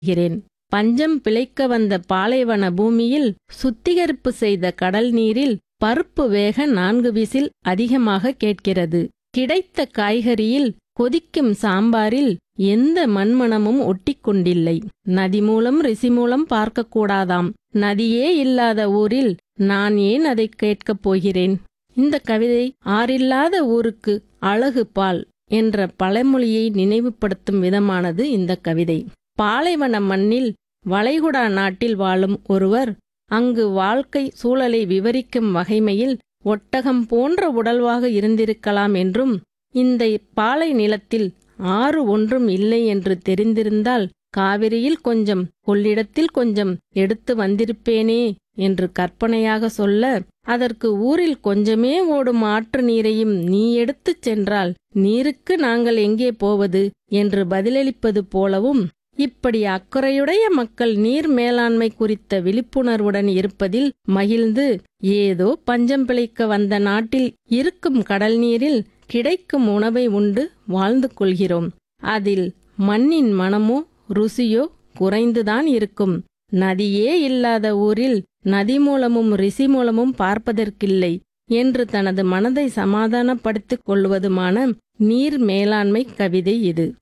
கொள்கிறேன் பஞ்சம் பிழைக்க வந்த பாலைவன பூமியில் சுத்திகரிப்பு செய்த கடல் நீரில் பருப்பு வேக நான்கு விசில் அதிகமாக கேட்கிறது கிடைத்த காய்கறியில் கொதிக்கும் சாம்பாரில் எந்த மண்மணமும் ஒட்டிக்கொண்டில்லை நதி மூலம் ரிசி மூலம் பார்க்கக்கூடாதாம் நதியே இல்லாத ஊரில் நான் ஏன் அதை கேட்கப் போகிறேன் இந்த கவிதை ஆறில்லாத ஊருக்கு அழகு பால் என்ற பழமொழியை நினைவுபடுத்தும் விதமானது இந்த கவிதை பாலைவன மண்ணில் வளைகுடா நாட்டில் வாழும் ஒருவர் அங்கு வாழ்க்கை சூழலை விவரிக்கும் வகைமையில் ஒட்டகம் போன்ற உடல்வாக இருந்திருக்கலாம் என்றும் இந்த பாலை நிலத்தில் ஆறு ஒன்றும் இல்லை என்று தெரிந்திருந்தால் காவிரியில் கொஞ்சம் கொள்ளிடத்தில் கொஞ்சம் எடுத்து வந்திருப்பேனே என்று கற்பனையாக சொல்ல அதற்கு ஊரில் கொஞ்சமே ஓடும் ஆற்று நீரையும் நீ எடுத்துச் சென்றால் நீருக்கு நாங்கள் எங்கே போவது என்று பதிலளிப்பது போலவும் இப்படி அக்கறையுடைய மக்கள் நீர் மேலாண்மை குறித்த விழிப்புணர்வுடன் இருப்பதில் மகிழ்ந்து ஏதோ பஞ்சம் பிழைக்க வந்த நாட்டில் இருக்கும் கடல் நீரில் கிடைக்கும் உணவை உண்டு வாழ்ந்து கொள்கிறோம் அதில் மண்ணின் மனமோ ருசியோ குறைந்துதான் இருக்கும் நதியே இல்லாத ஊரில் நதி மூலமும் ரிசி மூலமும் பார்ப்பதற்கில்லை என்று தனது மனதை சமாதானப்படுத்திக் கொள்வதுமான நீர் மேலாண்மை கவிதை இது